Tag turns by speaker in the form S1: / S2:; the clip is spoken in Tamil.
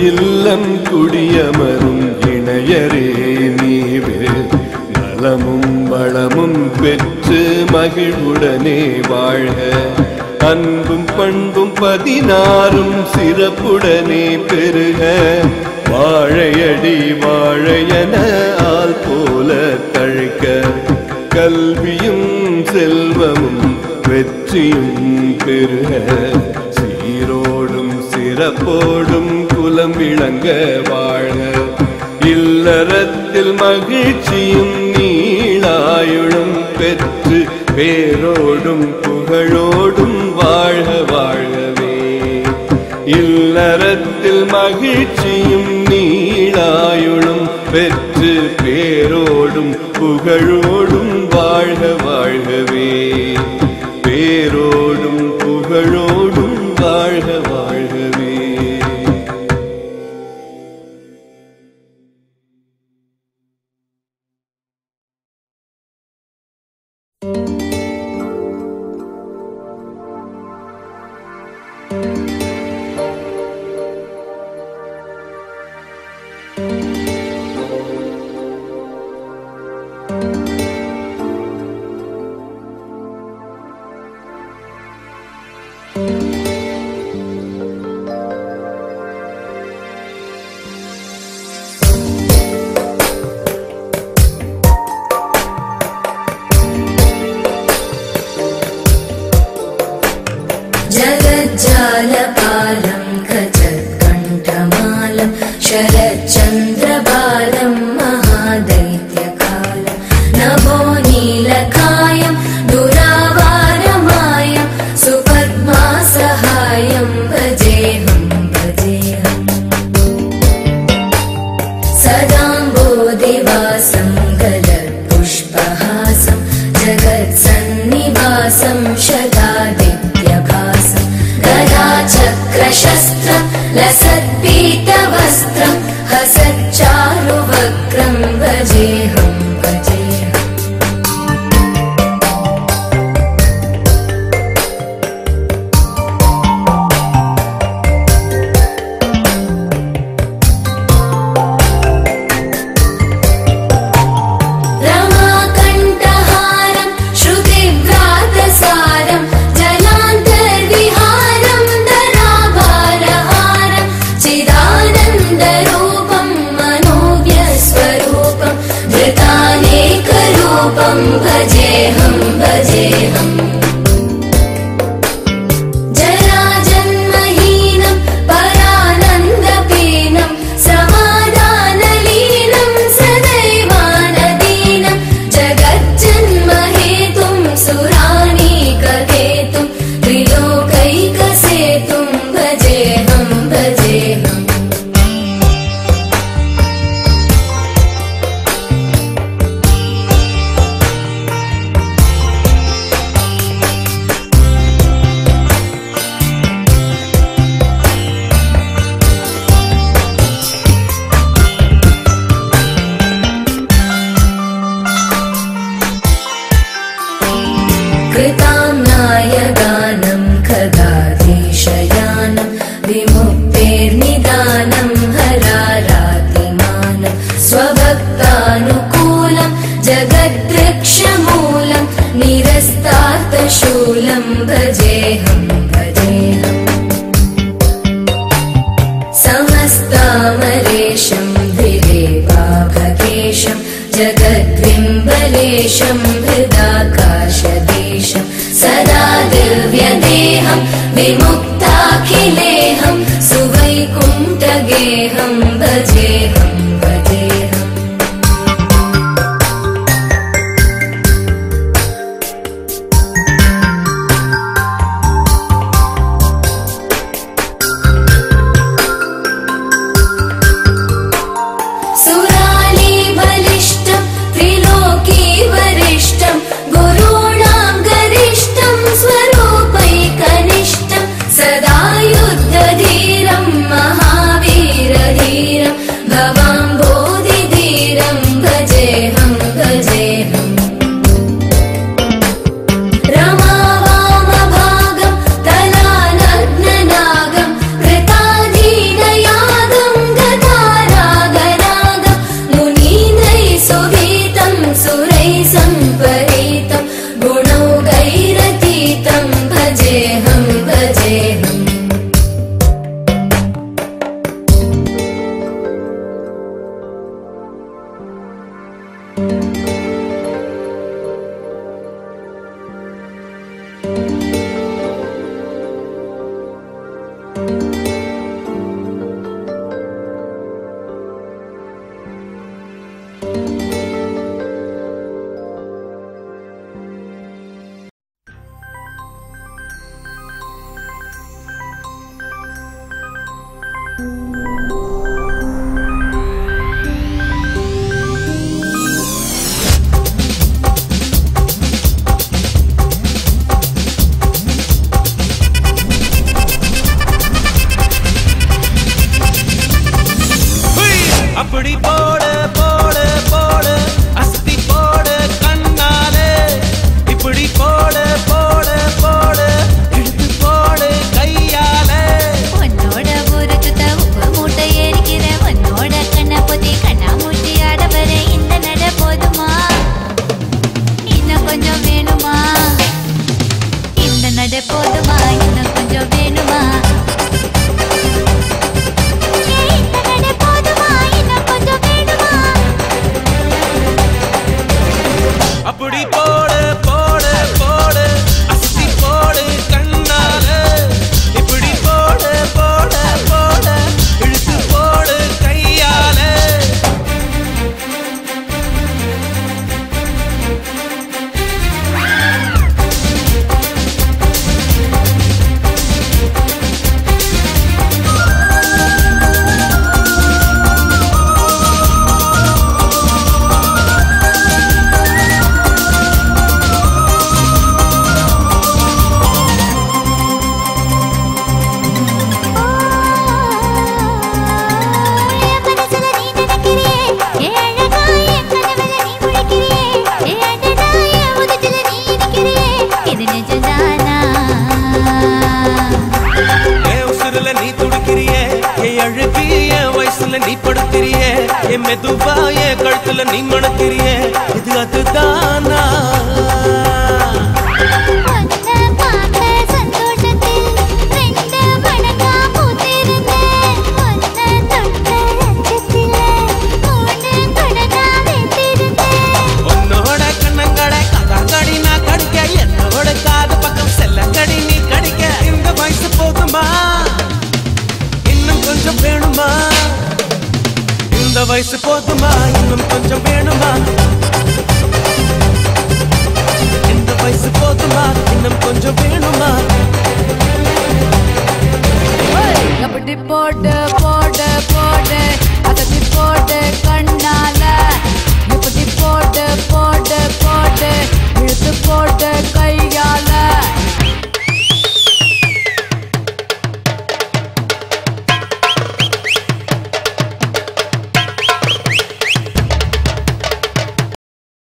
S1: இல்லம் குடியமரும் இணையரே நீவே நலமும் வளமும் பெற்று மகிழ்வுடனே வாழ்க அன்பும் பண்பும் பதினாறும் சிறப்புடனே பெருக வாழையடி வாழையன ஆள் போல தழைக்க கல்வியும் செல்வமும் வெற்றியும் பெருக சீரோடும் சிறப்போடும் குலம் விளங்க வாழ்க இல்லறத்தில் மகிழ்ச்சியும் நீளாயுளும் பெற்று பேரோடும் புகழோடும் வாழ்க வாழ்கவே இல்லறத்தில் மகிழ்ச்சியும் நீளாயுளும் பெற்று பேரோடும் புகழோடும் வாழ்க வாழ்கவே பேரோடும் புகழோடும் வாழ்க வாழ்கவே
S2: जगज्जालपालं खचत्कण्ठमालं शरच्चन्द्रबालं महादैत्यकालं नभो नीलकायं दुरावारमायं सुपद्मासहायं भजेऽहं भजेऽहम् सदाम्बोदिवासं गलत्पुष्पहासं जगत्सन्निवासं शतादित्यभासं गदाचक्रशस्त्रं लसत्पीतवस्त्रं हसच्चारुवक्त्रं भजेऽहं भजेऽहम् रमाकण्ठहारं श्रुतिव्रातसारं जलान्तर्विहारं धराभारहारं चिदानन्दरूपं मनोज्ञस्वरूपं धृतानेकरूपं भजेऽहं भजेऽहम् जराजन्महीनं परानन्दपीनं समाधानलीनं सदैवानदीनं जगज्जन्महेतुं सुराणीककेतुं त्रिलोकैकसेतुं भजेऽहं भजेऽहम् कृताम्नायगानं खगाधीशयानं विमुक्तेर्निदानं हरारातिमानं स्वभक्तानुकूलं जगद्वृक्षमूलं निरस्तार्थशूलं भजेऽहं भजेऽहम् समस्तामरेशं धिरेवाभकेशं जगद्विम्बलेशं हृदाकाशदेशं सदा दिव्यदेहं विमुक्ताखिलेहं सुवैकुण्ठगेहं भजेऽहं भजेऽहम् सुराली बलिष्ठं त्रिलोकी वरिष्ठं गुरूणां गरिष्ठं स्वरूपैकनिष्ठं स
S3: நீ மணக்கிறியே இது அதுதானா
S4: ஒன்ன பார்த்த சந்தோஷத்தில் ரெண்டு மடங்கா பூத்திருந்தேன் ஒன்ன தொட்ட அச்சத்திலே மூணு மடங்கா வைத்திருந்தேன்
S3: உன்னோட கண்ணங்களை கதாங்கடி நான் கடிக்க என்னோட காது பக்கம் செல்லங்கடி நீ கடிக்க இந்த வயசு போதுமா இன்னும் கொஞ்சம் வேணுமா இந்த வயசு போதுமா இன்னும் கொஞ்சம் வேணுமா இந்த வயசு போதுமா இன்னும் கொஞ்சம் வேணுமா
S5: அப்படி போட்டு போட்டு போட்டு அதட்டி போட்டு கண்